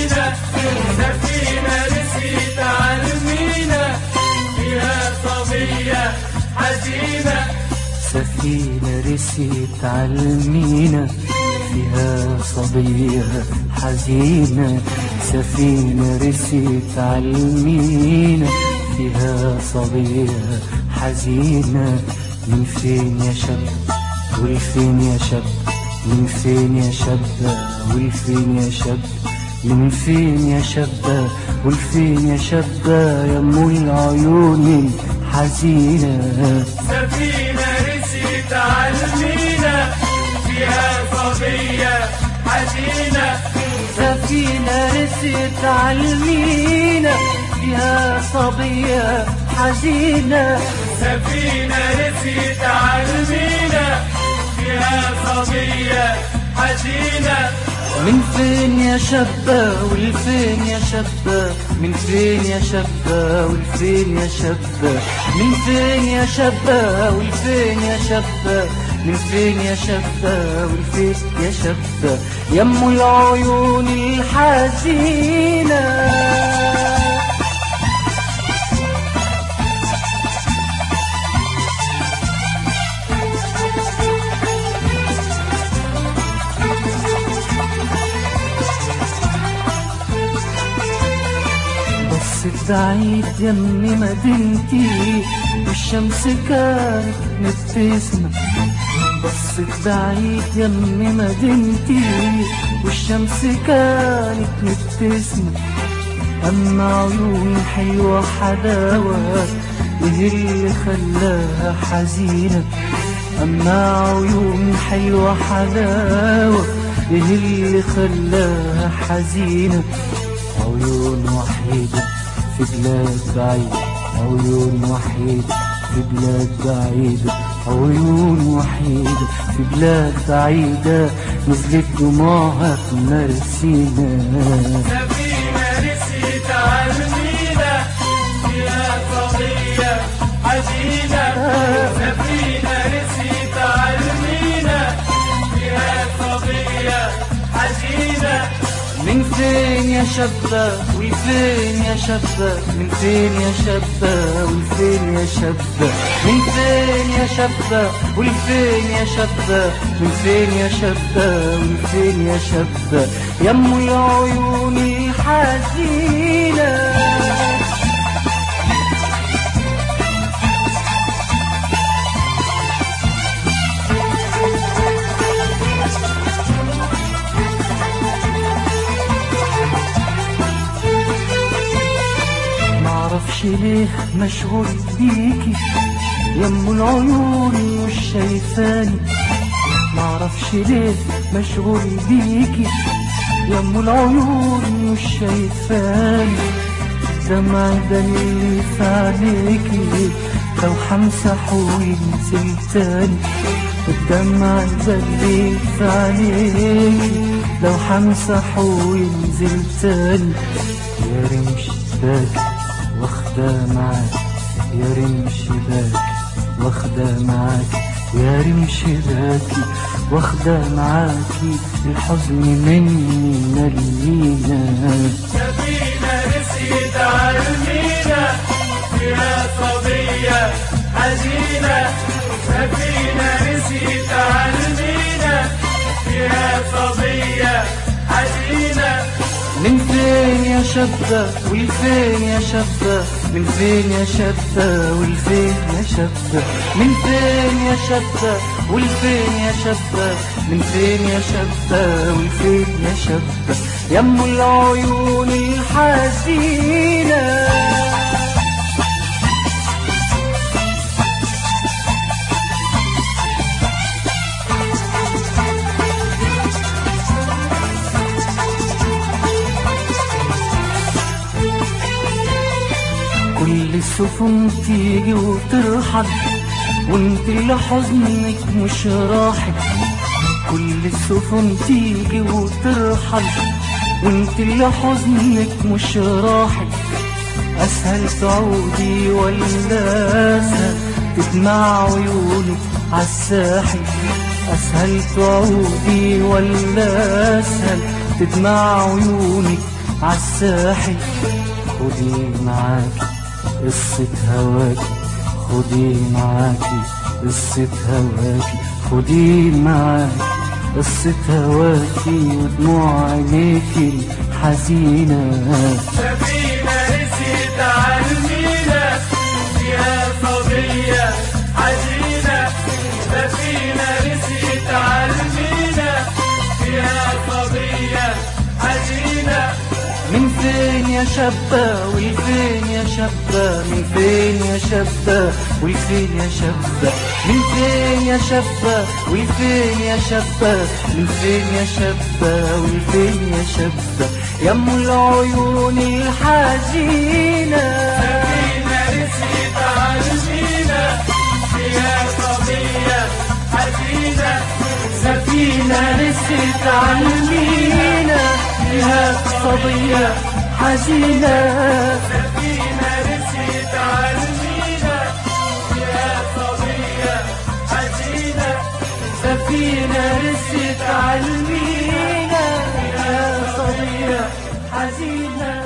المينا سفينة نسيت على المينا فيها صبية حزينة سفينة رسيت عالمينا فيها صبية حزينة سفينة رسيت عالمينا فيها صبية حزينة من فين يا شاب والفين يا شاب من فين يا شاب والفين يا شاب من فين يا شابة والفين يا شابة يا ام العيون الحزينة سفينة رسيت على المينا فيها صبية حزينة سفينة رست عالمينا فيها صبية حزينة سفينة رسيت على المينا فيها صبية حزينة من فين يا شابة والفين يا شابة من فين يا شابة والفين يا شابة من فين يا شابة والفين يا شابة من فين يا شابة والفين يا شابة يم العيون الحزينة بصت بعيد يمي مدينتي والشمس كانت مبتسمة بصت بعيد يمي مدينتي والشمس كانت مبتسمة أما عيون حلوة حلاوة إيه اللي خلاها حزينة أما عيون حلوة حلاوة إيه اللي خلاها حزينة عيون وحيدة في بلاد بعيدة عيون وحيدة في بلاد بعيدة عيون وحيدة في بلاد بعيدة نزلت دموعها في مرسينا سفينة رسيت على المينا فيها صبية حزينة سفينة رسيت على المينا فيها صبية حزينة من فين يا شابة والفين يا شابة من فين يا شابة والفين يا شابة من فين يا شابة والفين يا شابة من فين يا شابة والفين يا شابة يم العيون الحزينة معرفش ليه مشغول بيكي يم العيون مش شايفاني معرفش ليه مشغول بيكي يم العيون مش شايفاني دمع ده اللي في عينيكي لو همسح وينزل تاني الدمع ده اللي في عينيكي لو همسح وينزل تاني يا رمش باك واخدة معاك يا رمش باك واخدة معاك يا رمش باكي واخدة معاكي الحزن مني ملينا سفينة رسيت على المينا فيها صبية حزينة سفينة رسيت على المينا فيها صبية حزينة من فين يا شابة والفين يا شابة من فين يا شابة والفين يا شابة من فين يا شابة والفين يا شابة من فين يا شابة والفين يا شابة يم العيون الحزينة كل السفن تيجي وترحل وانت اللي حزنك مش راحل كل السفن تيجي وترحل وانت اللي حزنك مش راحل اسهل تعودي ولا اسهل تدمع عيونك عالساحل اسهل تعودي ولا اسهل تدمع عيونك عالساحل خدي معاكي قصة هواكي خدي معاكي قصة هواكي خدي معاكي قصة هواكي ودموع عينيكي الحزينة سفينة رسيت عالمينا فيها صبية حزينة سفينة رسيت عالمينا فيها صبية حزينة من فين يا شابة والفين يا شابة من فين يا شابة والفين يا شابة من فين يا شابة والفين يا شابة من فين يا شابة والفين يا شابة يا ام العيون الحزينة سفينة رسيت عالمينا فيها صبية حزينة سفينة رست عالمينا فيها صبية حزينة سفينة رسيت عالمينا فيها صبية حزينة سفينة رست عالمينا فيها صبية حزينة